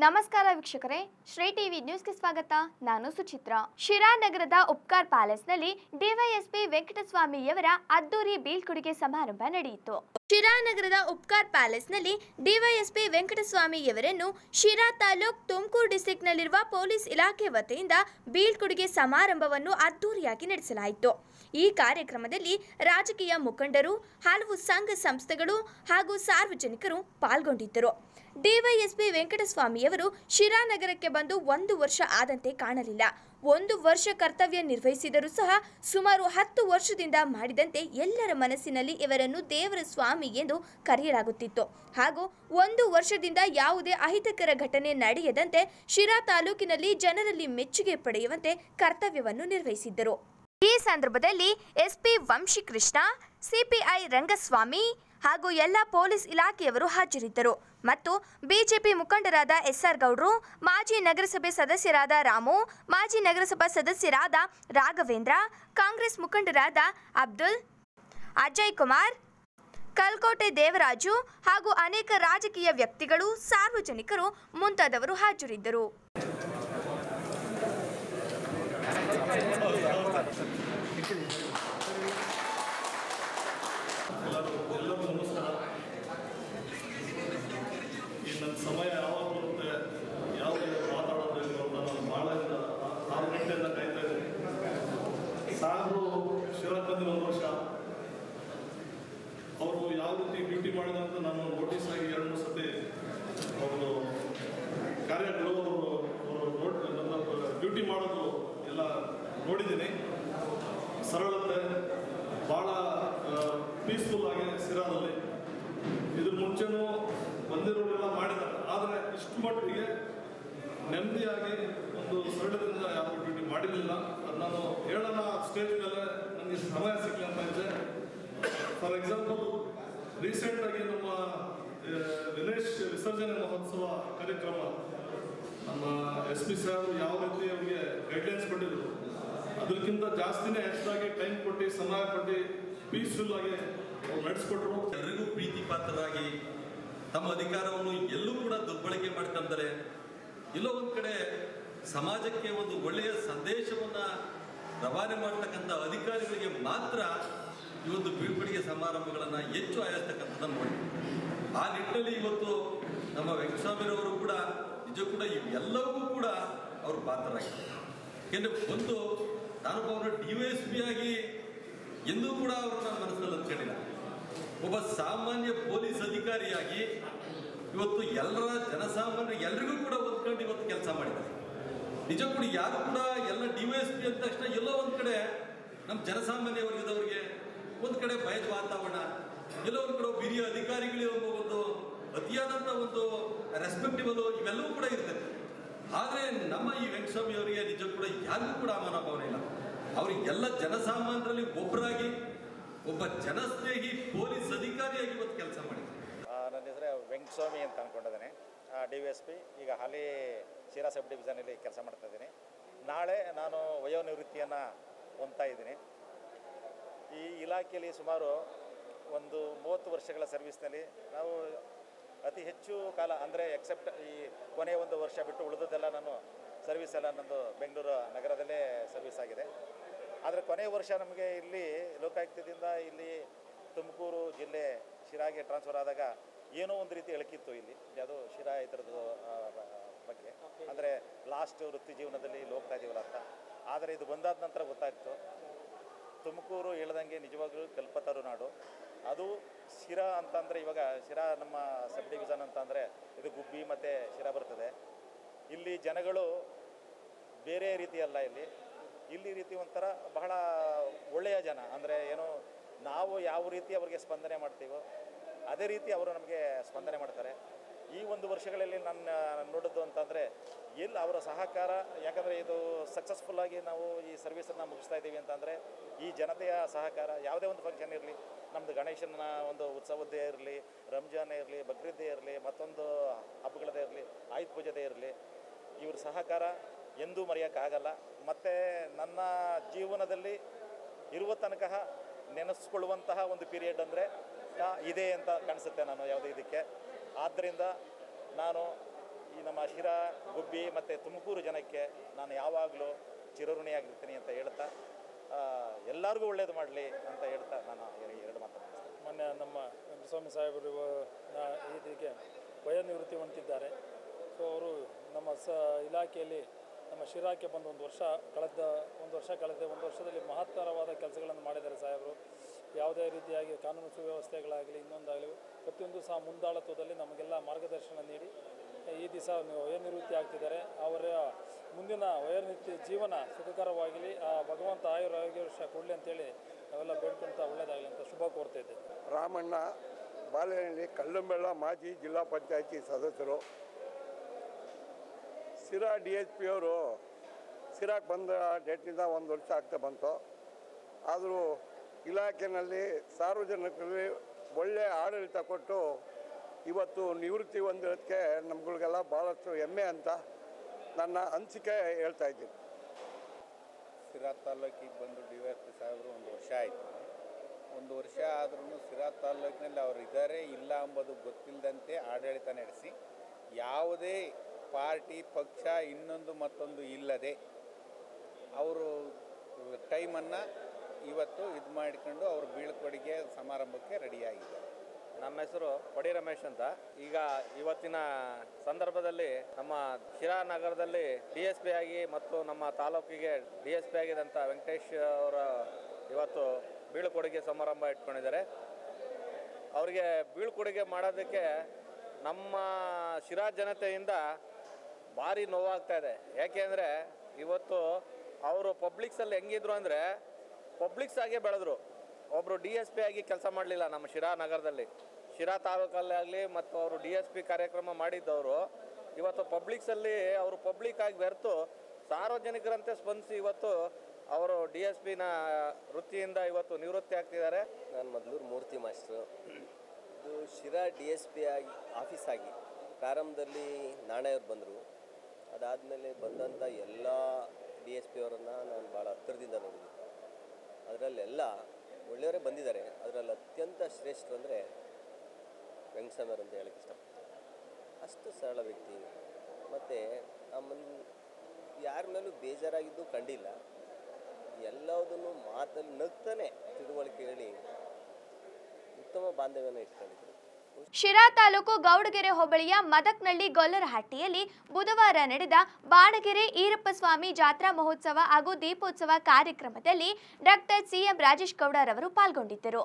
ನಮಸ್ಕಾರ ವೀಕ್ಷಕರೇ ಶ್ರೀ ಟಿವಿ ನ್ಯೂಸ್ಗೆ ಸ್ವಾಗತ ನಾನು ಸುಚಿತ್ರ ಶಿರಾ ನಗರದ ಉಪ್ಕಾರ್ ಪ್ಯಾಲೇಸ್ನಲ್ಲಿ ಡಿವೈಎಸ್ಪಿ ವೆಂಕಟಸ್ವಾಮಿಯವರ ಅದ್ದೂರಿ ಬೀಳ್ಕೊಡುಗೆ ಸಮಾರಂಭ ನಡೆಯಿತು ಶಿರಾ ನಗರದ ಉಪ್ಕಾರ್ ಪ್ಯಾಲೇಸ್ನಲ್ಲಿ ಡಿವೈಎಸ್ಪಿ ವೆಂಕಟಸ್ವಾಮಿಯವರನ್ನು ಶಿರಾ ತಾಲೂಕ್ ತುಮಕೂರು ಡಿಸ್ಟಿಕ್ನಲ್ಲಿರುವ ಪೊಲೀಸ್ ಇಲಾಖೆ ವತಿಯಿಂದ ಬೀಳ್ಕೊಡುಗೆ ಸಮಾರಂಭವನ್ನು ಅದ್ದೂರಿಯಾಗಿ ನಡೆಸಲಾಯಿತು ಈ ಕಾರ್ಯಕ್ರಮದಲ್ಲಿ ರಾಜಕೀಯ ಮುಖಂಡರು ಹಲವು ಸಂಘ ಸಂಸ್ಥೆಗಳು ಹಾಗೂ ಸಾರ್ವಜನಿಕರು ಪಾಲ್ಗೊಂಡಿದ್ದರು ಡಿವೈಎಸ್ಪಿ ವೆಂಕಟಸ್ವಾಮಿಯವರು ಶಿರಾ ನಗರಕ್ಕೆ ಬಂದು ಒಂದು ವರ್ಷ ಆದಂತೆ ಕಾಣಲಿಲ್ಲ ಒಂದು ವರ್ಷ ಕರ್ತವ್ಯ ನಿರ್ವಹಿಸಿದರೂ ಸಹ ಸುಮಾರು ಹತ್ತು ವರ್ಷದಿಂದ ಮಾಡಿದಂತೆ ಎಲ್ಲರ ಮನಸ್ಸಿನಲ್ಲಿ ಇವರನ್ನು ದೇವರ ಸ್ವಾಮಿ ಎಂದು ಕರೆಯಲಾಗುತ್ತಿತ್ತು ಹಾಗೂ ಒಂದು ವರ್ಷದಿಂದ ಯಾವುದೇ ಅಹಿತಕರ ಘಟನೆ ನಡೆಯದಂತೆ ಶಿರಾ ತಾಲೂಕಿನಲ್ಲಿ ಜನರಲ್ಲಿ ಮೆಚ್ಚುಗೆ ಪಡೆಯುವಂತೆ ಕರ್ತವ್ಯವನ್ನು ನಿರ್ವಹಿಸಿದ್ದರು ಈ ಸಂದರ್ಭದಲ್ಲಿ ಎಸ್ಪಿ ವಂಶಿಕೃಷ್ಣ ಸಿಪಿಐ ರಂಗಸ್ವಾಮಿ ಹಾಗೂ ಎಲ್ಲ ಪೊಲೀಸ್ ಇಲಾಖೆಯವರು ಹಾಜರಿದ್ದರು ಮತ್ತು ಬಿಜೆಪಿ ಮುಖಂಡರಾದ ಎಸ್ಆರ್ ಗೌಡ್ರು ಮಾಜಿ ನಗರಸಭೆ ಸದಸ್ಯರಾದ ರಾಮು ಮಾಜಿ ನಗರಸಭಾ ಸದಸ್ಯರಾದ ರಾಘವೇಂದ್ರ ಕಾಂಗ್ರೆಸ್ ಮುಖಂಡರಾದ ಅಬ್ದುಲ್ ಅಜಯ್ ಕುಮಾರ್ ಕಲ್ಕೋಟೆ ದೇವರಾಜು ಹಾಗೂ ಅನೇಕ ರಾಜಕೀಯ ವ್ಯಕ್ತಿಗಳು ಸಾರ್ವಜನಿಕರು ಮುಂತಾದವರು ಹಾಜರಿದ್ದರು ಎಲ್ಲರಿಗೂ ನಮಸ್ಕಾರ ಈ ನನ್ನ ಸಮಯ ಯಾವಾಗ ಬರುತ್ತೆ ಯಾವ ಮಾತಾಡೋದು ಅಂತ ನಾನು ಭಾಳ ಇಂದ ಆರು ಗಂಟೆಯಿಂದ ಕಾಯ್ತಾ ಇದ್ದೀನಿ ಸಾಗರು ಶಿವರಾಜ್ ಬಂದಿರೋ ಒಂದು ವರ್ಷ ಅವರು ಯಾವ ರೀತಿ ಡ್ಯೂಟಿ ಮಾಡಿದಂತ ನಾನು ನೋಟಿಸ್ ಆಗಿ ಎರಡು ಮೂರು ಸತಿ ಅವರು ಕಾರ್ಯಗಳು ಅವರು ಅವರು ನೋಟ್ ನನ್ನ ಡ್ಯೂಟಿ ಮಾಡೋದು ಎಲ್ಲ ನೋಡಿದ್ದೀನಿ ಸರಳತೆ ಭಾಳ ಪೀಸ್ಫುಲ್ ಆಗಿ ಸಿರಾದಲ್ಲಿ ಇದ್ರ ಮುಂಚೆನೂ ಬಂದಿರೋರೆಲ್ಲ ಮಾಡಿದ್ದಾರೆ ಆದರೆ ಇಷ್ಟು ಮಟ್ಟಿಗೆ ನೆಮ್ಮದಿಯಾಗಿ ಒಂದು ಸರಳದಿಂದ ಯಾವ ಡ್ಯೂಟಿ ಮಾಡಿರಲಿಲ್ಲ ಅದು ನಾನು ಹೇಳೋಣ ಸ್ಟೇಜ್ ಮೇಲೆ ನನಗೆ ಸಮಯ ಸಿಗಲಿ ಅಂತ ಇದ್ದೆ ಫಾರ್ ಎಕ್ಸಾಂಪಲ್ ರೀಸೆಂಟಾಗಿ ನಮ್ಮ ಆ, ಗಣೇಶ್ ವಿಸರ್ಜನೆ ಮಹೋತ್ಸವ ಕಾರ್ಯಕ್ರಮ ನಮ್ಮ ಎಸ್ ಪಿ ಸಾಹೇಬರು ಯಾವ ರೀತಿ ಅವ್ರಿಗೆ ಗೈಡ್ಲೈನ್ಸ್ ಕೊಟ್ಟಿದ್ರು ಅದಕ್ಕಿಂತ ಜಾಸ್ತಿನೇ ಹೆಚ್ಚಾಗಿ ಟೈಮ್ ಕೊಟ್ಟು ಸಮಯ ಕೊಟ್ಟು ಪೀಸ್ಫುಲ್ ಆಗಿ ಅವ್ರು ನಡೆಸ್ಕೊಟ್ರು ಎಲ್ಲರಿಗೂ ಪ್ರೀತಿ ಪಾತ್ರರಾಗಿ ತಮ್ಮ ಅಧಿಕಾರವನ್ನು ಎಲ್ಲೂ ಕೂಡ ದುರ್ಬಳಕೆ ಮಾಡ್ಕೊಂತಾರೆ ಎಲ್ಲೋ ಒಂದ್ ಕಡೆ ಸಮಾಜಕ್ಕೆ ಒಂದು ಒಳ್ಳೆಯ ಸಂದೇಶವನ್ನ ರವಾನೆ ಮಾಡ್ತಕ್ಕಂಥ ಅಧಿಕಾರಿಗಳಿಗೆ ಮಾತ್ರ ಈ ಒಂದು ಬೀಳ್ಕೊಡುಗೆ ಸಮಾರಂಭಗಳನ್ನ ಹೆಚ್ಚು ಆಯಸ್ತಕ್ಕಂಥದ್ದನ್ನು ನೋಡಿ ಆ ನಿಟ್ಟಿನಲ್ಲಿ ಇವತ್ತು ನಮ್ಮ ವೆಂಕಟಸ್ವಾಮಿರವರು ಕೂಡ ನಿಜ ಕೂಡ ಇವೆಲ್ಲವೂ ಕೂಡ ಅವರು ಪಾತ್ರರಾಗಿದ್ದಾರೆ ಯಾಕೆಂದ್ರೆ ಒಂದು ನಾನೊಬ್ಬ ಅವರ ಡಿ ವೈ ಎಸ್ ಪಿ ಆಗಿ ಎಂದೂ ಕೂಡ ಅವ್ರನ್ನ ಮನಸ್ಸಲ್ಲಿ ಅಂದ್ಕೊಂಡಿಲ್ಲ ಒಬ್ಬ ಸಾಮಾನ್ಯ ಪೊಲೀಸ್ ಅಧಿಕಾರಿಯಾಗಿ ಇವತ್ತು ಎಲ್ಲರ ಜನಸಾಮಾನ್ಯರು ಎಲ್ರಿಗೂ ಕೂಡ ಹೊಂದ್ಕೊಂಡು ಇವತ್ತು ಕೆಲಸ ಮಾಡಿದ್ದಾರೆ ನಿಜ ಕೂಡ ಯಾರು ಕೂಡ ಎಲ್ಲ ಡಿ ವೈ ಎಸ್ ಪಿ ಅಂದ ತಕ್ಷಣ ಎಲ್ಲೋ ಒಂದ್ ಕಡೆ ನಮ್ಮ ಜನಸಾಮಾನ್ಯ ವರ್ಗದವರಿಗೆ ಒಂದ್ ಕಡೆ ಭಯದ ವಾತಾವರಣ ಎಲ್ಲೋ ಒಂದ್ ಕಡೆ ಒಬ್ಬ ಹಿರಿಯ ಅಧಿಕಾರಿಗಳಿಗೆ ಒಬ್ಬ ಒಂದು ಅತಿಯಾದಂತ ಒಂದು ರೆಸ್ಪೆಕ್ಟಿಬಲ್ ಇವೆಲ್ಲವೂ ಕೂಡ ಇರ್ತದೆ ಆದ್ರೆ ನಮ್ಮ ಈ ವೆಂಕಟಸ್ವಾಮಿ ಅವರಿಗೆ ನಿಜ ಕೂಡ ಯಾರಿಗೂ ಕೂಡ ಆ ಮನೋಭಾವನೆ ಇಲ್ಲ ಅವರಿಗೆಲ್ಲ ಜನಸಾಮಾನ್ಯರಲ್ಲಿ ಒಬ್ಬರಾಗಿ ಒಬ್ಬ ಜನಸ್ನೇಹಿ ಪೊಲೀಸ್ ಅಧಿಕಾರಿಯಾಗಿ ಇವತ್ತು ಕೆಲಸ ಮಾಡಿದ್ದಾರೆ ಆ, ನನ್ನ ಹೆಸರು ವೆಂಕಟಸ್ವಾಮಿ ಅಂತ ಅಂದ್ಕೊಂಡಿದ್ದೇನೆ ಡಿ ವಿ ಎಸ್ ಪಿ ಈಗ ಹಾಲಿ ಶಿರಾ ಸಬ್ ಡಿವಿಷನಲ್ಲಿ ಕೆಲಸ ಮಾಡ್ತಾ ಇದ್ದೀನಿ ನಾಳೆ ನಾನು ವಯೋನಿವೃತ್ತಿಯನ್ನು ಹೊಂದ್ತಾ ಇದ್ದೀನಿ ಈ ಇಲಾಖೆಯಲ್ಲಿ ಸುಮಾರು ಒಂದು ಮೂವತ್ತು ವರ್ಷಗಳ ಸರ್ವಿಸ್ನಲ್ಲಿ ನಾವು ಅತಿ ಹೆಚ್ಚು ಕಾಲ ಅಂದರೆ ಎಕ್ಸೆಪ್ಟ್ ಈ ಕೊನೆಯ ಒಂದು ವರ್ಷ ಬಿಟ್ಟು ಉಳಿದದ್ದೆಲ್ಲ ನಾನು ಸರ್ವಿಸ್ ಎಲ್ಲ ನಂದು ಬೆಂಗಳೂರು ನಗರದಲ್ಲೇ ಸರ್ವಿಸ್ ಆಗಿದೆ ಆದರೆ ಕೊನೆಯ ವರ್ಷ ನಮಗೆ ಇಲ್ಲಿ ಲೋಕಾಯುಕ್ತದಿಂದ ಇಲ್ಲಿ ತುಮಕೂರು ಜಿಲ್ಲೆ ಶಿರಾಗೆ ಟ್ರಾನ್ಸ್ಫರ್ ಆದಾಗ ಏನೋ ಒಂದು ರೀತಿ ಎಳಕಿತ್ತು ಇಲ್ಲಿ ಅದು ಶಿರಾ ಈ ಥರದ್ದು ಆ, ಬ- ಬಗ್ಗೆ ಅಂದರೆ ಲಾಸ್ಟ್ ವೃತ್ತಿ ಜೀವನದಲ್ಲಿ ಇಲ್ಲಿ ಹೋಗ್ತಾ ಇದೀವಲ್ಲ ಅಂತ ಆದರೆ ಇದು ಬಂದಾದ ನಂತರ ಗೊತ್ತಾಯಿತು ತುಮಕೂರು ಹೇಳ್ದಂಗೆ ನಿಜವಾಗ್ಲೂ ಕಲ್ಪತರು ನಾಡು ಅದು ಶಿರಾ ಅಂತಂದರೆ ಇವಾಗ ಶಿರಾ ನಮ್ಮ ಸಬ್ ಡಿವಿಷನ್ ಅಂತಂದರೆ ಇದು ಗುಬ್ಬಿ ಮತ್ತು ಶಿರಾ ಬರ್ತದೆ ಇಲ್ಲಿ ಜನಗಳು ಬೇರೆ ರೀತಿ ಅಲ್ಲ ಇಲ್ಲಿ ಇಲ್ಲಿ ರೀತಿ ಒಂಥರ ಬಹಳ ಒಳ್ಳೆಯ ಜನ ಅಂದರೆ ಏನು ನಾವು ಯಾವ ರೀತಿ ಅವರಿಗೆ ಸ್ಪಂದನೆ ಮಾಡ್ತೀವೋ ಅದೇ ರೀತಿ ಅವರು ನಮಗೆ ಸ್ಪಂದನೆ ಮಾಡ್ತಾರೆ ಈ ಒಂದು ವರ್ಷಗಳಲ್ಲಿ ನನ್ನ ನೋಡೋದು ಅಂತಂದರೆ ಎಲ್ಲಿ ಅವರ ಸಹಕಾರ ಯಾಕಂದರೆ ಇದು ಸಕ್ಸಸ್ಫುಲ್ಲಾಗಿ ನಾವು ಈ ಸರ್ವಿಸನ್ನು ಮುಗಿಸ್ತಾ ಇದ್ದೀವಿ ಅಂತಂದರೆ ಈ ಜನತೆಯ ಸಹಕಾರ ಯಾವುದೇ ಒಂದು ಫಂಕ್ಷನ್ ಇರಲಿ ನಮ್ಮದು ಗಣೇಶನ ಒಂದು ಉತ್ಸವದ್ದೇ ಇರಲಿ ರಂಜಾನೇ ಇರಲಿ ಬಕ್ರೀದ್ದೇ ಇರಲಿ ಮತ್ತೊಂದು ಹಬ್ಬಗಳದ್ದೇ ಇರಲಿ ಆಯುಧ ಪೂಜೆದೇ ಇರಲಿ ಇವ್ರ ಸಹಕಾರ ಎಂದೂ ಮರೆಯೋಕ್ಕಾಗಲ್ಲ ಮತ್ತು ನನ್ನ ಜೀವನದಲ್ಲಿ ಇರುವ ತನಕ ನೆನೆಸ್ಕೊಳ್ಳುವಂತಹ ಒಂದು ಪೀರಿಯಡ್ ಅಂದರೆ ಇದೆ ಅಂತ ಕಾಣಿಸುತ್ತೆ ನಾನು ಯಾವುದೇ ಇದಕ್ಕೆ ಆದ್ದರಿಂದ ನಾನು ಈ ನಮ್ಮ ಶಿರಾ ಗುಬ್ಬಿ ಮತ್ತು ತುಮಕೂರು ಜನಕ್ಕೆ ನಾನು ಯಾವಾಗಲೂ ಚಿರಋಣಿಯಾಗಿರ್ತೀನಿ ಅಂತ ಹೇಳ್ತಾ ಆ, ಎಲ್ಲರಿಗೂ ಒಳ್ಳೇದು ಮಾಡಲಿ ಅಂತ ಹೇಳ್ತಾ ನಾನು ಎರ- ಎರಡು ಮಾತನ್ನು ಮುಗಿಸ್ತೇನೆ. ಮೊನ್ನೆ ನಮ್ಮ ವೆಂಕಟಸ್ವಾಮಿ ಸಾಹೇಬರು ಇವ- ನ- ಇದಕ್ಕೆ ವಯೋನಿವೃತ್ತಿ ಹೊಂದಿದ್ದಾರೆ ಸೊ ಅವರು ನಮ್ಮ ಸ ಇಲಾಖೆಯಲ್ಲಿ ನಮ್ಮ ಶಿರಾಕ್ಕೆ ಬಂದು ಒಂದು ವರ್ಷ ಕಳೆದ ಒಂದು ವರ್ಷ ಕಳೆದ ಒಂದು ವರ್ಷದಲ್ಲಿ ಮಹತ್ತರವಾದ ಕೆಲಸಗಳನ್ನು ಮಾಡಿದ್ದಾರೆ ಸಾಹೇಬರು ಯಾವುದೇ ರೀತಿಯಾಗಿ ಕಾನೂನು ಸುವ್ಯವಸ್ಥೆಗಳಾಗಲಿ ಇನ್ನೊಂದಾಗಲಿ ಪ್ರತಿಯೊಂದು ಸಹ ಮುಂದಾಳತ್ವದಲ್ಲಿ ನಮಗೆಲ್ಲ ಮಾರ್ಗದರ್ಶನ ನೀಡಿ ಈ ದಿವಸ ವಯೋನಿವೃತ್ತಿ ಆಗ್ತಿದ್ದಾರೆ ಅವರ ಮುಂದಿನ ವಯೋನಿವೃತ್ತಿ ಜೀವನ ಸುಖಕರವಾಗಲಿ ಆ ಭಗವಂತ ಆಯುರ ಆರೋಗ್ಯ ವರ್ಷ ಕೊಡಲಿ ಅಂತೇಳಿ ನಾವೆಲ್ಲ ಬೇಡ್ಕೊಂತ ಒಳ್ಳೇದಾಗಲಿ ಅಂತ ಶುಭ ಕೋರ್ತಾ ಇದ್ದೇವೆ ರಾಮಣ್ಣ ಬಾಳೆಹಳ್ಳಿ ಕಲ್ಲಂಬೆಳ್ಳ ಮಾಜಿ ಜಿಲ್ಲಾ ಪಂಚಾಯತಿ ಸದಸ್ಯರು ಸಿರಾ ಡಿ ಎಚ್ ಪಿ ಅವರು ಸಿರಾಕ್ ಬಂದ ಡೇಟ್ನಿಂದ ಒಂದು ವರ್ಷ ಆಗ್ತಾ ಬಂತು ಆದರೂ ಇಲಾಖೆಯಲ್ಲಿ ಸಾರ್ವಜನಿಕರಲ್ಲಿ ಒಳ್ಳೆಯ ಆಡಳಿತ ಕೊಟ್ಟು ಇವತ್ತು ನಿವೃತ್ತಿ ಹೊಂದಿರೋದಕ್ಕೆ ನಮ್ಗಳಿಗೆಲ್ಲ ಭಾಳಷ್ಟು ಹೆಮ್ಮೆ ಅಂತ ನನ್ನ ಅನಿಸಿಕೆ ಹೇಳ್ತಾ ಇದ್ದೀನಿ ಸಿರಾ ತಾಲೂಕಿಗೆ ಬಂದು ಡಿ ವೈ ಎಸ್ ಪಿ ಸಾಹೇಬರು ಒಂದು ವರ್ಷ ಆಯಿತು ಒಂದು ವರ್ಷ ಆದ್ರೂ ಸಿರಾ ತಾಲೂಕಿನಲ್ಲಿ ಅವರು ಇದ್ದಾರೆ ಇಲ್ಲ ಎಂಬುದು ಗೊತ್ತಿಲ್ಲದಂತೆ ಆಡಳಿತ ನಡೆಸಿ ಯಾವುದೇ ಪಾರ್ಟಿ ಪಕ್ಷ ಇನ್ನೊಂದು ಮತ್ತೊಂದು ಇಲ್ಲದೆ ಅವರು ಟೈಮನ್ನು ಇವತ್ತು ಇದು ಮಾಡಿಕೊಂಡು ಅವರು ಬೀಳ್ಕೊಡುಗೆ ಸಮಾರಂಭಕ್ಕೆ ರೆಡಿಯಾಗಿದ್ದಾರೆ ನಮ್ಮ ಹೆಸರು ಪಡಿ ರಮೇಶ್ ಅಂತ ಈಗ ಇವತ್ತಿನ ಸಂದರ್ಭದಲ್ಲಿ ನಮ್ಮ ಶಿರಾ ನಗರದಲ್ಲಿ ಡಿ ಎಸ್ ಪಿ ಆಗಿ ಮತ್ತು ನಮ್ಮ ತಾಲೂಕಿಗೆ ಡಿ ಎಸ್ ಪಿ ಆಗಿದಂಥ ವೆಂಕಟೇಶ್ ಅವರ ಇವತ್ತು ಬೀಳ್ಕೊಡುಗೆ ಸಮಾರಂಭ ಇಟ್ಕೊಂಡಿದ್ದಾರೆ ಅವರಿಗೆ ಬೀಳ್ಕೊಡುಗೆ ಮಾಡೋದಕ್ಕೆ ನಮ್ಮ ಶಿರಾ ಜನತೆಯಿಂದ ಭಾರಿ ನೋವಾಗ್ತಾ ಇದೆ ಯಾಕೆಂದರೆ ಇವತ್ತು ಅವರು ಪಬ್ಲಿಕ್ಸಲ್ಲಿ ಹೆಂಗಿದ್ರು ಅಂದರೆ ಪಬ್ಲಿಕ್ಸ್ ಆಗೇ ಬೆಳೆದ್ರು ಒಬ್ಬರು ಡಿ ಎಸ್ ಪಿ ಆಗಿ ಕೆಲಸ ಮಾಡಲಿಲ್ಲ ನಮ್ಮ ಶಿರಾ ನಗರದಲ್ಲಿ ಶಿರಾ ತಾಲೂಕಲ್ಲಿ ಆಗಲಿ ಮತ್ತು ಅವರು ಡಿ ಎಸ್ ಪಿ ಕಾರ್ಯಕ್ರಮ ಮಾಡಿದ್ದವರು ಇವತ್ತು ಪಬ್ಲಿಕ್ಸಲ್ಲಿ ಅವರು ಪಬ್ಲಿಕ್ ಆಗಿ ಬೆರೆತು ಸಾರ್ವಜನಿಕರಂತೆ ಸ್ಪಂದಿಸಿ ಇವತ್ತು ಅವರು ಡಿ ಎಸ್ ಪಿನ ವೃತ್ತಿಯಿಂದ ಇವತ್ತು ನಿವೃತ್ತಿ ಆಗ್ತಿದ್ದಾರೆ ನಾನು ಮೊದಲು ಮೂರ್ತಿ ಮಾಸ್ಟ್ರು ಇದು ಶಿರಾ ಡಿ ಎಸ್ ಪಿ ಆಗಿ ಆಫೀಸ್ ಆಗಿ ಪ್ರಾರಂಭದಲ್ಲಿ ನಾಣೆಯವ್ರು ಬಂದರು ಅದಾದಮೇಲೆ ಬಂದಂಥ ಎಲ್ಲ ಡಿ ಎಸ್ ಪಿ ಅವರನ್ನು ನಾನು ಭಾಳ ಹತ್ತಿರದಿಂದ ನೋಡಿದ್ದೀನಿ ಅದರಲ್ಲೆಲ್ಲ ಒಳ್ಳೆಯವರೇ ಬಂದಿದ್ದಾರೆ ಅದರಲ್ಲಿ ಅತ್ಯಂತ ಶ್ರೇಷ್ಠರು ಅಂದರೆ ವೆಂಕಟಸ್ವಾಮಿಯವರು ಅಂತ ಹೇಳಕ್ಕೆ ಇಷ್ಟಪಡ್ತೀನಿ ಅಷ್ಟು ಸರಳ ವ್ಯಕ್ತಿ ಮತ್ತು ನಮ್ಮನ್ನು ಯಾರ ಮೇಲೂ ಬೇಜಾರಾಗಿದ್ದು ಕಂಡಿಲ್ಲ ಎಲ್ಲದನ್ನು ಮಾತಲ್ಲಿ ನಗ್ತಾನೆ ತಿಳುವಳಿಕೆ ಹೇಳಿ ಉತ್ತಮ ಬಾಂಧವ್ಯನ ಇಟ್ಕೊಂಡಿದ್ರು ಶಿರಾ ತಾಲೂಕು ಗೌಡಗೆರೆ ಹೋಬಳಿಯ ಮದಕ್ನಳ್ಳಿ ಗೊಲ್ಲರಹಟ್ಟಿಯಲ್ಲಿ ಬುಧವಾರ ನಡೆದ ಬಾಣಗೆರೆ ಈರಪ್ಪ ಸ್ವಾಮಿ ಜಾತ್ರಾ ಮಹೋತ್ಸವ ಹಾಗೂ ದೀಪೋತ್ಸವ ಕಾರ್ಯಕ್ರಮದಲ್ಲಿ ಡಾಕ್ಟರ್ ಸಿಎಂ ರಾಜೇಶ್ ಗೌಡರವರು ಪಾಲ್ಗೊಂಡಿದ್ದರು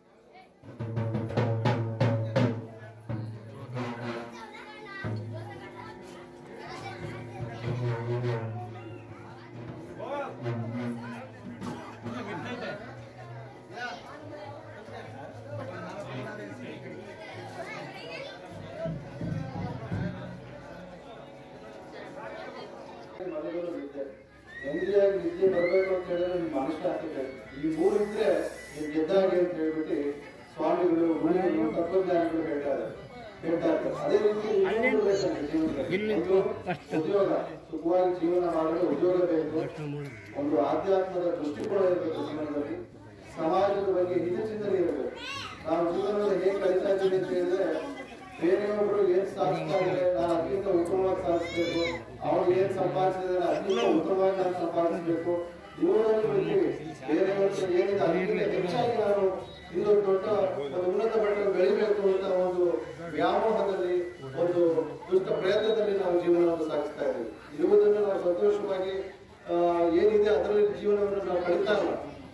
ಮೊದಲು ವಿದ್ಯೆ ನೆಮ್ಮದಿಯಾಗಿ ವಿದ್ಯೆ ಬರಬೇಕು ಅಂತ ಹೇಳಿದ್ರೆ ನಿಮ್ಮ ಮನಸ್ಸು ಆಗ್ತದೆ ಈ ಮೂರು ಇದ್ರೆ ನೀವು ಗೆದ್ದಾಗೆ ಅಂತ ಹೇಳ್ಬಿಟ್ಟು ಸ್ವಾಮಿಗಳು ಮುನಿಗಳು ತತ್ವಜ್ಞಾನಿಗಳು ಹೇಳ್ತಾರೆ ಹೇಳ್ತಾ ಇರ್ತಾರೆ ಅದೇ ರೀತಿ ಇನ್ನೊಂದು ಬೇಕಂತೆ ಜೀವನದಲ್ಲಿ. ಒಂದು ಉದ್ಯೋಗ ಸುಖವಾಗಿ ಜೀವನ ಮಾಡಲು ಉದ್ಯೋಗ ಬೇಕು ಒಂದು ಆಧ್ಯಾತ್ಮದ ದೃಷ್ಟಿಕೋನ ಇರಬೇಕು ಜೀವನದಲ್ಲಿ ಸಮಾಜದ ಬಗ್ಗೆ ಹಿತ ಚಿಂತನೆ ಇರಬೇಕು ನಾವು ಜೀವನದಲ್ಲಿ ಹೇಗೆ ಕಲಿತಾ ಇದ್ದೀವಿ ಅಂತ ಹೇಳಿದ್ರೆ ಬೇರೆಯೊಬ್ರು ಏನ್ ಸಾಧಿಸ್ತಾ ಇದ್ದಾರೆ ನಾನು ಅದಕ್ಕಿಂತ ಉತ್ತಮವಾಗಿ ಸಾಧಿಸ್ಬೇಕು ಅವ್ರು ಏನ್ ಸಂಪಾದಿಸಿದ್ದಾರೆ ಅದಕ್ಕಿಂತ ಉತ್ತಮವಾಗಿ ನಾನು ಸಂಪಾದಿಸಬೇಕು ಜೀವನದಲ್ಲಿ ಬಗ್ಗೆ ಬೇರೆಯವ್ರ ಏನಿದೆ ಅದಕ್ಕಿಂತ ಹೆಚ್ಚಾಗಿ ನಾನು ಇನ್ನೊಂದು ದೊಡ್ಡ ಒಂದು ಉನ್ನತ ಮಟ್ಟದಲ್ಲಿ ಬೆಳಿಬೇಕು ಅಂತ ಒಂದು ವ್ಯಾಮೋಹದಲ್ಲಿ ಒಂದು ದುಷ್ಟ ಪ್ರಯತ್ನದಲ್ಲಿ ನಾವು ಜೀವನವನ್ನು ಸಾಗಿಸ್ತಾ ಇದ್ದೀವಿ ಇರುವುದನ್ನು ನಾವು ಸಂತೋಷವಾಗಿ ಆ, ಏನಿದೆ ಅದರಲ್ಲಿ ಜೀವನವನ್ನು ನಾವು ಕಳೀತಾ ಇಲ್ಲ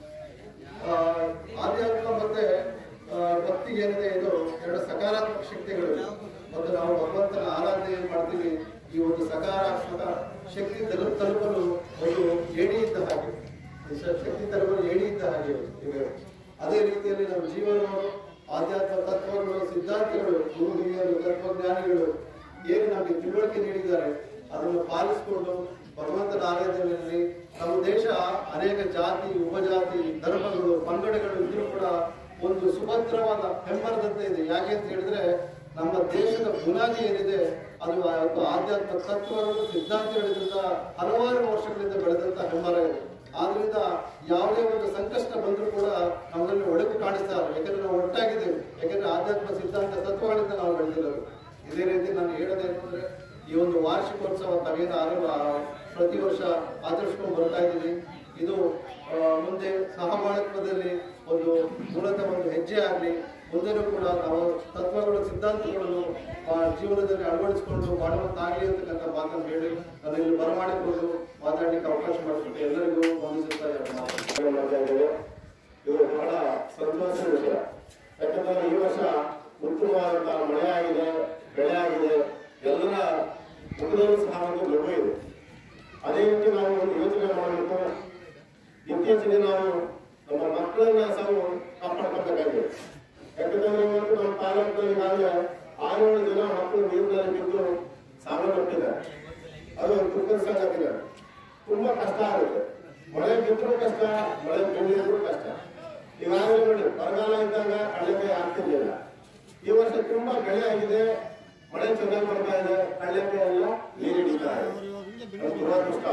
ಆ, ಆಧ್ಯಾತ್ಮ ಮತ್ತೆ ಆ, ಭಕ್ತಿಗೆ ಏನಿದೆ ಇದು ಎರಡು ಸಕಾರಾತ್ಮಕ ಶಕ್ತಿಗಳು ಮತ್ತು ನಾವು ಭಗವಂತನ ಆರಾಧನೆ ಏನ್ ಮಾಡ್ತೀವಿ ಈ ಒಂದು ಸಕಾರಾತ್ಮಕ ಶಕ್ತಿ ತಲುಪ ತಲುಪಲು ಒಂದು ಏಣಿ ಇದ್ದ ಹಾಗೆ ಈ ಶ- ಶಕ್ತಿ ತಲುಪಲು ಏಣಿ ಇದ್ದ ಹಾಗೆ ಇವೆ ಅದೇ ರೀತಿಯಲ್ಲಿ ನಮ್ಮ ಜೀವನವನ್ನು ಆಧ್ಯಾತ್ಮ ತತ್ವಗಳು ಸಿದ್ಧಾಂತಗಳು ಗುರು ಹಿರಿಯರು ತತ್ವಜ್ಞಾನಿಗಳು ಏನು ನಮಗೆ ತಿಳುವಳಿಕೆ ನೀಡಿದ್ದಾರೆ ಅದನ್ನು ಪಾಲಿಸಿಕೊಂಡು ಭಗವಂತನ ಆರಾಧನೆಯಲ್ಲಿ ನಮ್ಮ ದೇಶ ಅನೇಕ ಜಾತಿ ಉಪಜಾತಿ ಧರ್ಮಗಳು ಪಂಗಡಗಳು ಇದ್ರೂ ಕೂಡ ಒಂದು ಸುಭದ್ರವಾದ ಹೆಮ್ಮರದಂತೆ ಇದೆ ಯಾಕೆ ಅಂತ ಹೇಳಿದ್ರೆ ನಮ್ಮ ದೇಶದ ಬುನಾದಿ ಏನಿದೆ ಅದು ಆ ಒಂದು ಆಧ್ಯಾತ್ಮ ತತ್ವಗಳು ಸಿದ್ಧಾಂತಗಳಿಂದ ಹಲವಾರು ವರ್ಷಗಳಿಂದ ಬೆಳೆದಂತ ಹೆಮ್ಮರ ಇದೆ ಆದ್ರಿಂದ ಯಾವುದೇ ಒಂದು ಸಂಕಷ್ಟ ಬಂದರೂ ಕೂಡ ನಮ್ಮಲ್ಲಿ ಒಡಕು ಕಾಣಿಸ್ತಾ ಇಲ್ಲ ಯಾಕಂದ್ರೆ ನಾವು ಒಟ್ಟಾಗಿದ್ದೇವೆ ಯಾಕಂದ್ರೆ ಆಧ್ಯಾತ್ಮ ಸಿದ್ಧಾಂತ ತತ್ವಗಳಿಂದ ನಾವು ಬೆಳೆದಿರೋದು ಇದೇ ರೀತಿ ನಾನು ಹೇಳೋದೇನು ಅಂದ್ರೆ ಈ ಒಂದು ವಾರ್ಷಿಕೋತ್ಸವ ತಾವೇನು ಆರಂಭ ಪ್ರತಿ ವರ್ಷ ಆಚರಿಸ್ಕೊಂಡು ಬರ್ತಾ ಇದ್ದೀವಿ ಇದು ಆ, ಮುಂದೆ ಸಹಬಾಳ್ವದಲ್ಲಿ ಒಂದು ಮೂಲತಃ ಒಂದು ಹೆಜ್ಜೆ ಆಗಲಿ ಮುಂದೆನೂ ಕೂಡ ನಾವು ತತ್ವಗಳು ಸಿದ್ಧಾಂತಗಳನ್ನು ಆ, ಜೀವನದಲ್ಲಿ ಅಳವಡಿಸಿಕೊಂಡು ಮಾಡುವಂತಾಗಲಿ ಅಂತಕ್ಕಂಥ ಮಾತನ್ನು ಹೇಳಿ ನಾನು ಇಲ್ಲಿ ಬರಮಾಡಿಕೊಂಡು ಮಾತಾಡಲಿಕ್ಕೆ ಅವಕಾಶ ಮಾಡಿಕೊಟ್ಟು ಎಲ್ಲರಿಗೂ ವಂದಿಸುತ್ತಾ ಎರಡು ಮಾತನ್ನು ಮಾಡ್ತಾ ಇದ್ದೇವೆ ಇದು ಬಹಳ ಸಂತೋಷದ ವಿಷಯ ಯಾಕಂದ್ರೆ ಈ ವರ್ಷ ಉತ್ತಮವಾದಂತಹ ಮಳೆ ಆಗಿದೆ ಬೆಳೆ ಆಗಿದೆ ಎಲ್ಲರ ಮುಖದಲ್ಲೂ ಸಹ ಒಂದು ನಗು ಇದೆ ಅದೇ ರೀತಿ ನಾವು ಒಂದು ಯೋಚನೆ ಮಾಡಬೇಕು ಇತ್ತೀಚೆಗೆ ನಾವು ನಮ್ಮ ಮಕ್ಕಳನ್ನ ಸಹ ಕಾಪಾಡ್ಕೊಬೇಕಾಗಿದೆ ಯಾಕಂದ್ರೆ ಇವತ್ತು ನಮ್ಮ ತಾಲೂಕಿನಲ್ಲಿ ಈಗಾಗಲೇ ಆರೇಳು ಜನ ಮಕ್ಕಳು ನೀರಿನಲ್ಲಿ ಬಿದ್ದು ಸಾವನ್ನಪ್ಪಿದ್ದಾರೆ ಅದು ಒಂದು ದುಃಖದ ಸಂಗತಿ ತುಂಬಾ ಕಷ್ಟ ಆಗುತ್ತೆ ಮಳೆ ಬಿದ್ದರೂ ಕಷ್ಟ ಮಳೆ ಬಿದ್ದಿದ್ರು ಕಷ್ಟ ಈಗಾಗಲೇ ನೋಡಿ ಬರಗಾಲ ಇದ್ದಾಗ ಕಡಲೆಕಾಯಿ ಆಗ್ತಿರ್ಲಿಲ್ಲ ಈ ವರ್ಷ ತುಂಬಾ ಬೆಳೆ ಆಗಿದೆ ಮಳೆ ಚೆನ್ನಾಗಿ ಬರ್ತಾ ಇದೆ ಕಡಲೆಕಾಯಿ ಎಲ್ಲ ನೀರು ಹಿಡಿತಾ ಇದೆ ಅದು ದುರದೃಷ್ಟ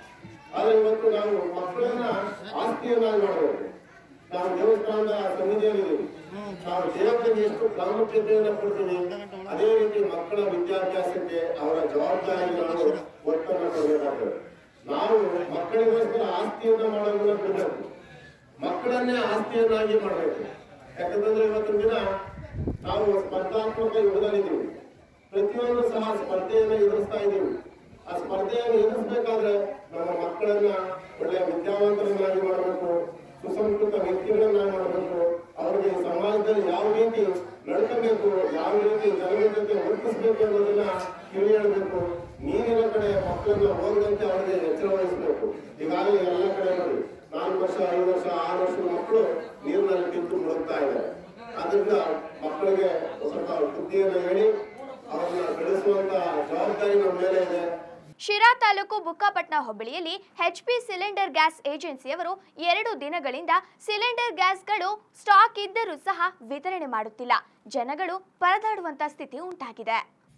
ಆದ್ರೆ ಇವತ್ತು ನಾವು ಮಕ್ಕಳನ್ನ ಆಸ್ತಿಯನ್ನಾಗಿ ಮಾಡಬೇಕು ನಾವು ದೇವಸ್ಥಾನದ ಸನ್ನಿಧಿಯಲ್ಲಿದ್ದೀವಿ ನಾವು ದೇವರಿಗೆ ಎಷ್ಟು ಪ್ರಾಮುಖ್ಯತೆಯನ್ನು ಕೊಡ್ತೀವಿ ಅದೇ ರೀತಿ ಮಕ್ಕಳ ವಿದ್ಯಾಭ್ಯಾಸಕ್ಕೆ ಅವರ ಜವಾಬ್ದಾರಿಗಳನ್ನು ಒತ್ತನ್ನು ಕೊಡಬೇಕಾಗ್ತದೆ ನಾವು ಮಕ್ಕಳಿಗೋಸ್ಕರ ಆಸ್ತಿಯನ್ನ ಮಾಡೋದನ್ನ ಬಿಡಬೇಕು ಮಕ್ಕಳನ್ನೇ ಆಸ್ತಿಯನ್ನಾಗಿ ಮಾಡಬೇಕು ಯಾಕಂತಂದ್ರೆ ಇವತ್ತಿನ ದಿನ ನಾವು ಸ್ಪರ್ಧಾತ್ಮಕ ಯುಗದಲ್ಲಿದ್ದೀವಿ ಪ್ರತಿಯೊಂದು ಸಹ ಸ್ಪರ್ಧೆಯನ್ನು ಎದುರಿಸ್ತಾ ಇದ್ದೀವಿ ಆ ಸ್ಪರ್ಧೆಯನ್ನು ಎದುರಿಸಬೇಕಾದ್ರೆ ನಮ್ಮ ಮಕ್ಕಳನ್ನ ಒಳ್ಳೆಯ ವಿದ್ಯಾವಂತರನ್ನಾಗಿ ಮಾಡಬೇಕು ಸುಸಂಸ್ಕೃತ ವ್ಯಕ್ತಿಗಳನ್ನಾಗಿ ಮಾಡಬೇಕು ಅವರಿಗೆ ಸಮಾಜದಲ್ಲಿ ಯಾವ ರೀತಿ ನಡ್ಕೋಬೇಕು ಯಾವ ರೀತಿ ಜನರ ಜೊತೆ ವರ್ತಿಸಬೇಕು ಅನ್ನೋದನ್ನ ತಿಳಿ ಹೇಳಬೇಕು ನೀರಿನ ಕಡೆ ಮಕ್ಕಳನ್ನ ಹೋಗದಂತೆ ಅವರಿಗೆ ಎಚ್ಚರ ವಹಿಸಬೇಕು ಈಗಾಗಲೇ ಎಲ್ಲ ಕಡೆ ನೋಡಿ ನಾಲ್ಕು ವರ್ಷ ಐದು ವರ್ಷ ಆರು ವರ್ಷದ ಮಕ್ಕಳು ನೀರಿನಲ್ಲಿ ಬಿದ್ದು ಮುಳುಗ್ತಾ ಇದ್ದಾರೆ ಆದ್ರಿಂದ ಮಕ್ಕಳಿಗೆ ಸ್ವಲ್ಪ ಬುದ್ಧಿಯನ್ನು ಹೇಳಿ ಅವರನ್ನ ಬೆಳೆಸುವಂತ ಜವಾಬ್ದಾರಿ ನಮ್ಮ ಮೇಲೆ ಇದೆ ಶಿರಾ ತಾಲೂಕು ಬುಕ್ಕಾಪಟ್ನ ಹೋಬಳಿಯಲ್ಲಿ ಎಚ್ಪಿ ಸಿಲಿಂಡರ್ ಗ್ಯಾಸ್ ಏಜೆನ್ಸಿಯವರು ಎರಡು ದಿನಗಳಿಂದ ಸಿಲಿಂಡರ್ ಗ್ಯಾಸ್ಗಳು ಸ್ಟಾಕ್ ಇದ್ದರೂ ಸಹ ವಿತರಣೆ ಮಾಡುತ್ತಿಲ್ಲ ಜನಗಳು ಪರದಾಡುವಂತ ಸ್ಥಿತಿ ಉಂಟಾಗಿದೆ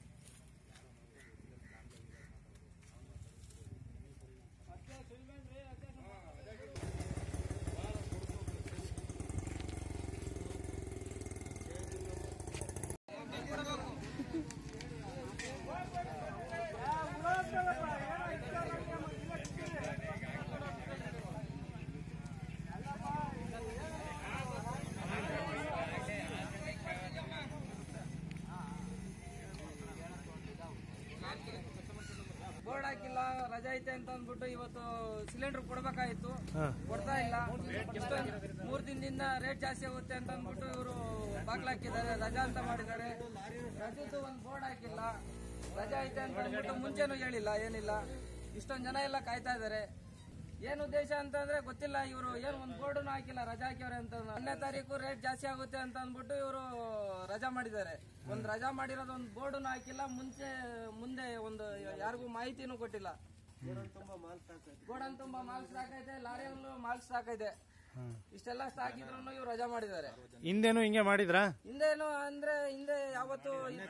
ಬೋರ್ಡ್ ಹಾಕಿಲ್ಲ ರಜೆ ಐತೆ ಅಂತ ಅಂದ್ಬಿಟ್ಟು ಇವತ್ತು ಸಿಲಿಂಡರ್ ಕೊಡ್ಬೇಕಾಗಿತ್ತು ಕೊಡ್ತಾ ಇಲ್ಲ ಇಷ್ಟೊಂದು ಮೂರ್ ದಿನದಿಂದ ರೇಟ್ ಜಾಸ್ತಿ ಆಗುತ್ತೆ ಅಂತ ಅಂದ್ಬಿಟ್ಟು ಇವರು ಬಾಗ್ಲಾಕಿದ್ದಾರೆ ರಜಾ ಅಂತ ಮಾಡಿದ್ದಾರೆ ರಜೆದು ಒಂದು ಬೋರ್ಡ್ ಹಾಕಿಲ್ಲ ರಜೆ ಐತೆ ಅಂತ ಅಂದ್ಬಿಟ್ಟು ಮುಂಚೆನೂ ಹೇಳಿಲ್ಲ ಏನಿಲ್ಲ ಇಷ್ಟೊಂದು ಜನ ಎಲ್ಲ ಕಾಯ್ತಾ ಇದ್ದಾರೆ ಏನ್ ಉದ್ದೇಶ ಅಂತಂದ್ರೆ ಗೊತ್ತಿಲ್ಲ ಇವರು ಏನ್ ಒಂದ್ ಬೋರ್ಡ್ ಹಾಕಿಲ್ಲ ರಜಾ ಹಾಕ್ಯವ್ರೆ ಅಂತ ಒಂದನೇ ತಾರೀಕು ರೇಟ್ ಜಾಸ್ತಿ ಆಗುತ್ತೆ ಅಂತ ಅಂದ್ಬಿಟ್ಟು ಇವರು ರಜಾ ಮಾಡಿದ್ದಾರೆ ಒಂದ್ ರಜಾ ಮಾಡಿರೋದು ಒಂದ್ ಬೋರ್ಡ್ ಹಾಕಿಲ್ಲ ಮುಂಚೆ ಮುಂದೆ ಒಂದು ಯಾರಿಗೂ ಮಾಹಿತಿನೂ ಕೊಟ್ಟಿಲ್ಲ ಗೋಡನ್ ತುಂಬಾ ಮಾಲ್ ಸ್ಟಾಕ್ ಐತೆ ಲಾರಿಯಲ್ಲೂ ಮಾಲ್ ಸ್ಟಾಕ್ ಐತೆ ಇಷ್ಟೆಲ್ಲ ಸ್ಟಾಕ್ ಇದ್ರು ಇವ್ರು ರಜಾ ಮಾಡಿದ್ದಾರೆ ಹಿಂದೇನು ಹಿಂಗೆ ಮಾಡಿದ್ರಾ ಹಿಂದೇನು ಅಂದ್ರೆ ಹಿಂದೆ ಯಾವತ್ತು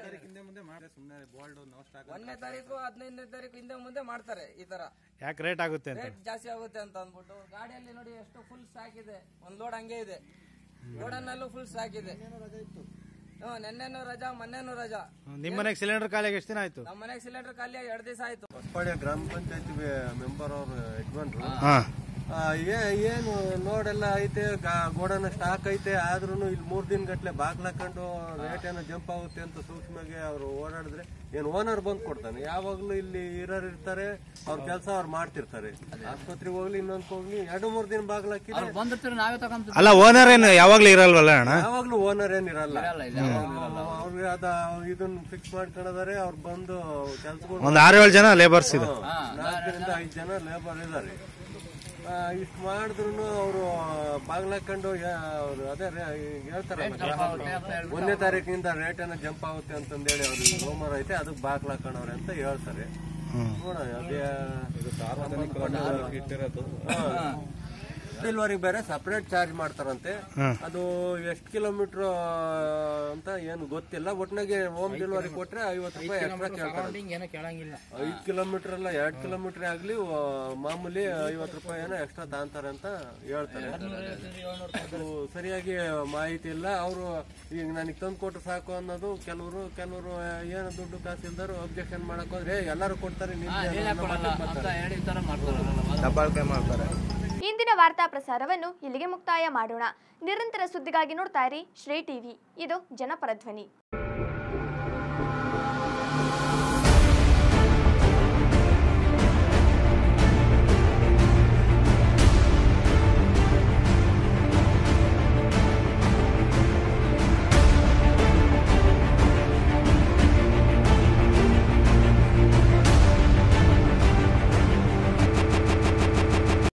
ಒಂದನೇ ತಾರೀಕು ಹದಿನೈದನೇ ತಾರೀಕು ಹಿಂದೆ ಮುಂದೆ ಮಾಡ್ತಾರೆ ಈ ತರ ಯಾಕೆ ರೇಟ್ ಆಗುತ್ತೆ ಅಂತ ರೇಟ್ ಜಾಸ್ತಿ ಆಗುತ್ತೆ ಅಂತ ಅಂದ್ಬಿಟ್ಟು ಗಾಡಿಯಲ್ಲಿ ನೋಡಿ ಎಷ್ಟು ಫುಲ್ ಸ್ಟಾಕ್ ಇದೆ ಒಂದ್ ಲೋಡ್ ಹಂಗೆ ಇದೆ ಲೋಡನ್ನಲ್ಲೂ ಫುಲ್ ಸ್ಟಾಕ್ ಇದೆ ಹ್ಮ್ ನೆನ್ನೆನೂ ರಜಾ ಮೊನ್ನೆನೂ ರಜಾ ನಿಮ್ಮ ಮನೆಗೆ ಸಿಲಿಂಡರ್ ಖಾಲಿಯಾಗಿ ಎಷ್ಟು ದಿನ ಆಯ್ತು ನಮ್ಮ ಮನೆಗೆ ಸಿಲಿಂಡರ್ ಖಾಲಿ ಎರಡು ದಿವಸ ಆಯ್ತು ಹೊಸಪಾಳ್ಯ ಗ್ರಾಮ ಪಂಚಾಯತಿ ಮೆಂಬರ್ ಅವರು ಯಜಮಾನ್ರು ಹಾ ಆ, ಏ- ಏನು ನೋಡೆಲ್ಲ ಐತೆ ಗಾ- ಗೋಡನ ಸ್ಟಾಕ್ ಐತೆ ಆದ್ರೂ ಇಲ್ಲಿ ಮೂರ್ ದಿನ ಗಟ್ಲೆ ಬಾಗ್ಲಾಕೊಂಡು ರೇಟ್ ಏನೋ ಜಂಪ್ ಆಗುತ್ತೆ ಅಂತ ಸೂಕ್ಷ್ಮಗೆ ಅವ್ರು ಓಡಾಡಿದ್ರೆ ಏನ್ ಓನರ್ ಬಂದ್ ಕೊಡ್ತಾನೆ ಯಾವಾಗ್ಲೂ ಇಲ್ಲಿ ಇರೋರು ಇರ್ತಾರೆ ಅವ್ರ ಕೆಲಸ ಅವ್ರು ಮಾಡ್ತಿರ್ತಾರೆ ಆಸ್ಪತ್ರೆಗೆ ಹೋಗ್ಲಿ ಇನ್ನೊಂದ್ ಹೋಗ್ಲಿ ಎರಡು ಮೂರ್ ದಿನ ಬಾಗ್ಲಾಕಿದ್ರೆ ಬಂದಿರ್ತೀವಿ ನಾವೇ ತಗೊಂಡ್ ಅಲ್ಲ ಓನರ್ ಏನು ಯಾವಾಗ್ಲೂ ಇರಲ್ವಲ್ಲ ಅಣ್ಣ ಯಾವಾಗ್ಲೂ ಓನರ್ ಏನಿರಲ್ಲ ಅವ್ರಿಗೆ ಅದ ಇದನ್ನ ಫಿಕ್ಸ್ ಮಾಡ್ಕೊಂಡಿದ್ದಾರೆ ಅವ್ರು ಬಂದು ಕೆಲ್ಸಗಳು ಒಂದ್ ಆರು ಏಳು ಜನ ಲೇಬರ್ಸ್ ಇದೆ ನಾಲ್ಕರಿಂದ ಐದು ಜನ ಲೇಬರ್ ಇದ್ದಾರೆ ಇಷ್ಟು ಮಾಡಿದ್ರು ಅವರು ಬಾಗ್ಲಾಕೊಂಡು ಅವ್ರು ಅದೇ ರೇ- ಈಗ ಹೇಳ್ತಾರೆ ಒಂದನೇ ತಾರೀಕಿನಿಂದ ರೇಟ್ ಏನೋ ಜಂಪ್ ಆಗುತ್ತೆ ಅಂತಂದೇಳಿ ಅವ್ರಿಗೆ ರೋಮರ್ ಐತೆ ಅದಕ್ಕೆ ಬಾಗ್ಲಾಕೊಂಡವ್ರೆ ಅಂತ ಹೇಳ್ತಾರೆ ನೋಡೋಣ ಅದೇ ಸಾರ್ವಜನಿಕರನ್ನ ಇಟ್ಟಿರೋದು ಹಾ. ಡೆಲಿವರಿ ಬೇರೆ ಸಪರೇಟ್ ಚಾರ್ಜ್ ಮಾಡ್ತಾರಂತೆ ಹ್ಮ್. ಅದು ಎಷ್ಟು ಕಿಲೋಮೀಟರ್ ಅಂತ ಏನು ಗೊತ್ತಿಲ್ಲ ಒಟ್ನಾಗೆ ಹೋಮ್ ಡೆಲಿವರಿ ಕೊಟ್ರೆ ಐವತ್ತು ರೂಪಾಯಿ ಎಕ್ಸ್ಟ್ರಾ ಕೇಳ್ತಾರೆ ಏನೋ ಕೇಳಂಗಿಲ್ಲ ಐದು ಕಿಲೋಮೀಟರ್ ಅಲ್ಲ ಎರಡು ಕಿಲೋಮೀಟರ್ ಆಗ್ಲಿ ಆ, ಮಾಮೂಲಿ ಐವತ್ತು ರೂಪಾಯಿ ಏನೋ ಎಕ್ಸ್ಟ್ರಾ ತಾಂತಾರೆ ಅಂತ ಹೇಳ್ತಾರೆ ಅದು ಸರಿಯಾಗಿ ಮಾಹಿತಿ ಇಲ್ಲ ಅವರು ಈಗ ನನಗೆ ತಂದು ಕೊಟ್ರೆ ಸಾಕು ಅನ್ನೋದು ಕೆಲವರು ಕೆಲವರು ಏನು ದುಡ್ಡು ಕಾಸು ಇಲ್ದರು ಅಬ್ಜೆಕ್ಷನ್ ಮಾಡಕ್ ಹೋದ್ರೆ ಎಲ್ಲರೂ ಕೊಡ್ತಾರೆ ನಿಮ್ಗೆ ನಮ್ಮ ಮನೆಗ್ ಬರ್ತಾರೆ. ದಬ್ಬಾಳಿಕೆ ಮಾಡ್ತಾರೆ ಇಂದಿನ ವಾರ್ತಾ ಪ್ರಸಾರವನ್ನು ಇಲ್ಲಿಗೆ ಮುಕ್ತಾಯ ಮಾಡೋಣ ನಿರಂತರ ಸುದ್ದಿಗಾಗಿ ನೋಡ್ತಾ ಇರಿ ಶ್ರೀ ಟಿವಿ ಇದು ಜನಪರ ಧ್ವನಿ